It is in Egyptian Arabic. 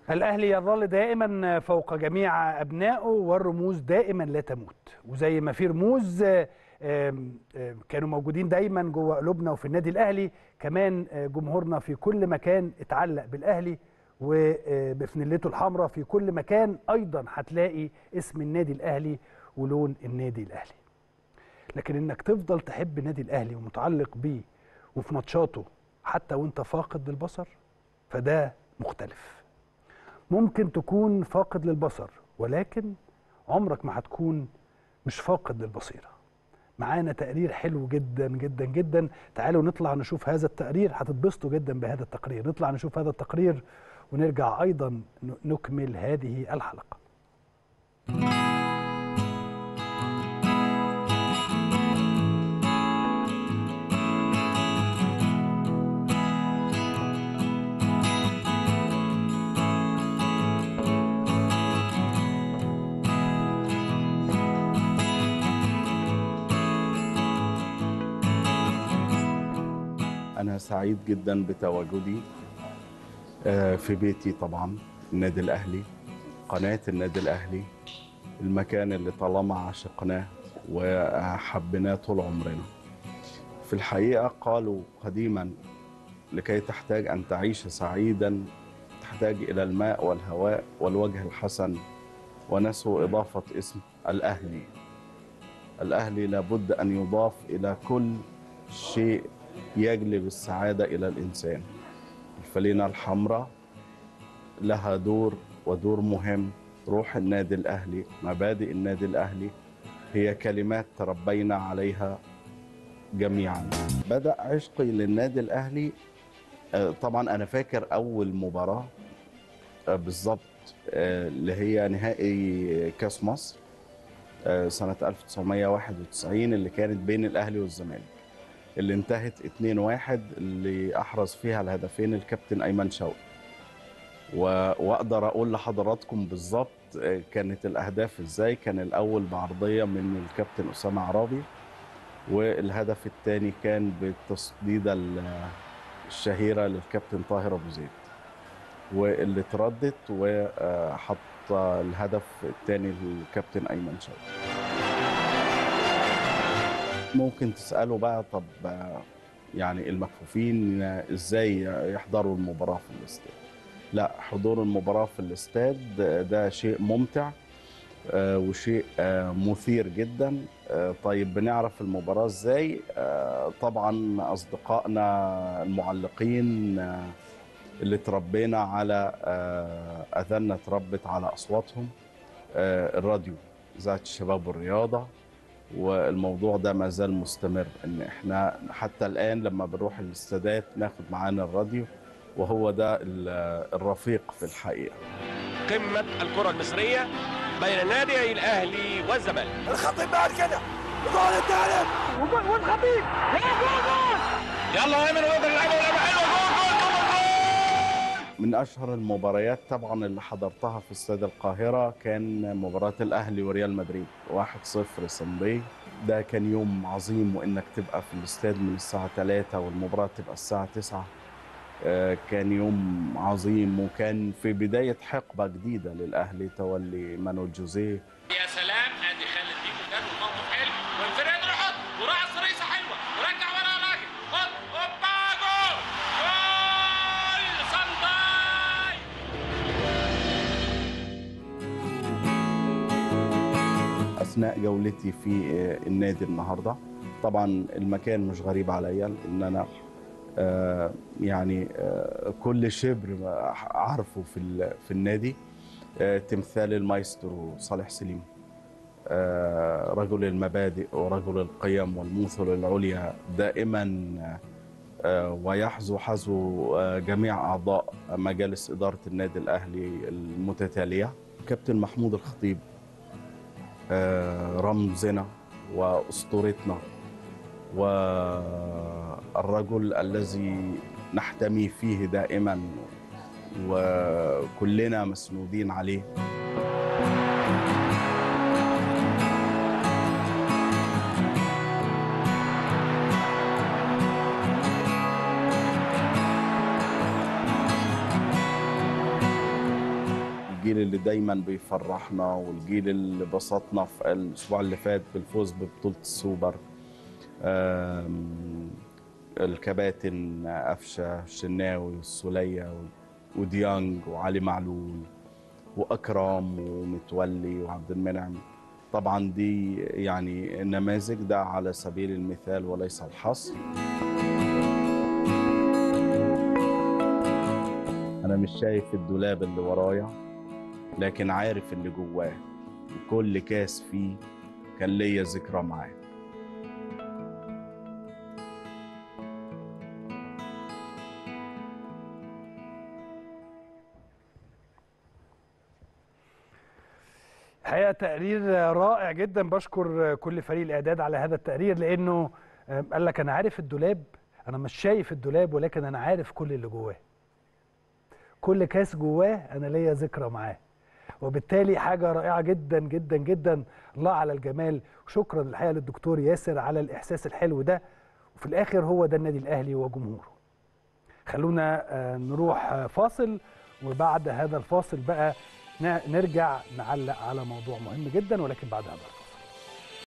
الأهلي يظل دائما فوق جميع أبنائه والرموز دائما لا تموت وزي ما في رموز آم، آم، كانوا موجودين دايما جوه قلوبنا وفي النادي الأهلي كمان آه، جمهورنا في كل مكان اتعلق بالأهلي وبفنلته الحمراء في كل مكان أيضا هتلاقي اسم النادي الأهلي ولون النادي الأهلي لكن انك تفضل تحب النادي الاهلي ومتعلق بيه وفي ماتشاته حتى وانت فاقد للبصر فده مختلف ممكن تكون فاقد للبصر ولكن عمرك ما هتكون مش فاقد للبصيره معانا تقرير حلو جدا جدا جدا تعالوا نطلع نشوف هذا التقرير هتتبسطوا جدا بهذا التقرير نطلع نشوف هذا التقرير ونرجع ايضا ن- نكمل هذه الحلقه أنا سعيد جدا بتواجدي آه، في بيتي طبعا النادي الأهلي قناة النادي الأهلي المكان اللي طالما عشقناه وحبيناه طول عمرنا في الحقيقة قالوا قديما لكي تحتاج أن تعيش سعيدا تحتاج إلى الماء والهواء والوجه الحسن ونسوا إضافة اسم الأهلي الأهلي لابد أن يضاف إلى كل شيء يجلب السعادة إلى الإنسان الفلينة الحمراء لها دور ودور مهم روح النادي الأهلي مبادئ النادي الأهلي هي كلمات تربينا عليها جميعا بدأ عشقي للنادي الأهلي آه، طبعا أنا فاكر أول مباراة آه، بالظبط آه، اللي هي نهائي كاس مصر آه، سنة 1991 اللي كانت بين الأهلي والزمالك اللي انتهت 2-1 اللي احرز فيها الهدفين الكابتن ايمن شوقي و- واقدر اقول لحضراتكم بالظبط آه، كانت الاهداف ازاي كان الاول بعرضيه من الكابتن اسامه عرابي والهدف الثاني كان بالتصديده ال- الشهيره للكابتن طاهر ابو زيد واللي اتردت وحط الهدف الثاني للكابتن ايمن شوقي ممكن تسألوا بقى طب آه، يعني المكفوفين آه، ازاي يحضروا المباراة في الاستاد لا حضور المباراة في الاستاد آه، ده شيء ممتع آه، وشيء آه، مثير جدا آه، طيب بنعرف المباراة ازاي آه، طبعا أصدقائنا المعلقين آه، اللي تربينا على آه، أذاننا اتربت على أصواتهم آه، الراديو إذاعة الشباب والرياضة والموضوع ده ما زال مستمر ان احنا حتى الان لما بنروح الاستادات ناخد معانا الراديو وهو ده ال- الرفيق في الحقيقه قمة الكرة المصرية بين نادي الأهلي والزمالك الخطيب بعد كده الجول الثالث والخطيب يا جول جول يلا ايمن ويقدر يلعبها ولعبها حلوة جول جول جول جول من اشهر المباريات طبعا اللي حضرتها في استاد القاهره كان مباراه الاهلي وريال مدريد 1-0 سمبي ده كان يوم عظيم وانك تبقى في الاستاد من الساعه 3 والمباراه تبقى الساعه 9 آه، كان يوم عظيم وكان في بدايه حقبه جديده للاهلي تولي مانويل جوزيه يا سلام ادي خالد بيكو جاب الموقف حلو والفريق يحط وراح صريصه حلوه ورجع ورا الراجل هوب هوبا جول جول صنداي اثناء جولتي في آه، النادي النهارده طبعا المكان مش غريب عليا لان انا آه، يعني آه، كل شبر عارفه في ال- في النادي آه، تمثال المايسترو صالح سليم آه، رجل المبادئ ورجل القيم والموثل العليا دائما آه، ويحظو حظو آه، جميع اعضاء مجالس اداره النادي الاهلي المتتاليه كابتن محمود الخطيب آه، رمزنا واسطورتنا والرجل الذي نحتمي فيه دائما وكلنا مسنودين عليه الجيل اللي دايما بيفرحنا والجيل اللي بسطنا في الاسبوع اللي فات بالفوز ببطوله السوبر آم، الكباتن قفشه الشناوي والسوليه وديانج وعلي معلول واكرم ومتولي وعبد المنعم طبعا دي يعني النماذج ده على سبيل المثال وليس الحصر انا مش شايف الدولاب اللي ورايا لكن عارف اللي جواه وكل كاس فيه كان ليا ذكرى معاه الحقيقه تقرير رائع جدا بشكر كل فريق الاعداد على هذا التقرير لانه قال لك انا عارف الدولاب انا مش شايف الدولاب ولكن انا عارف كل اللي جواه كل كاس جواه انا ليا ذكرى معاه وبالتالي حاجه رائعه جدا جدا جدا الله على الجمال وشكرا الحقيقه للدكتور ياسر على الاحساس الحلو ده وفي الاخر هو ده النادي الاهلي وجمهوره خلونا آه، نروح آه، فاصل وبعد هذا الفاصل بقى ن- نرجع نعلق على موضوع مهم جدا ولكن بعد هذا الفاصل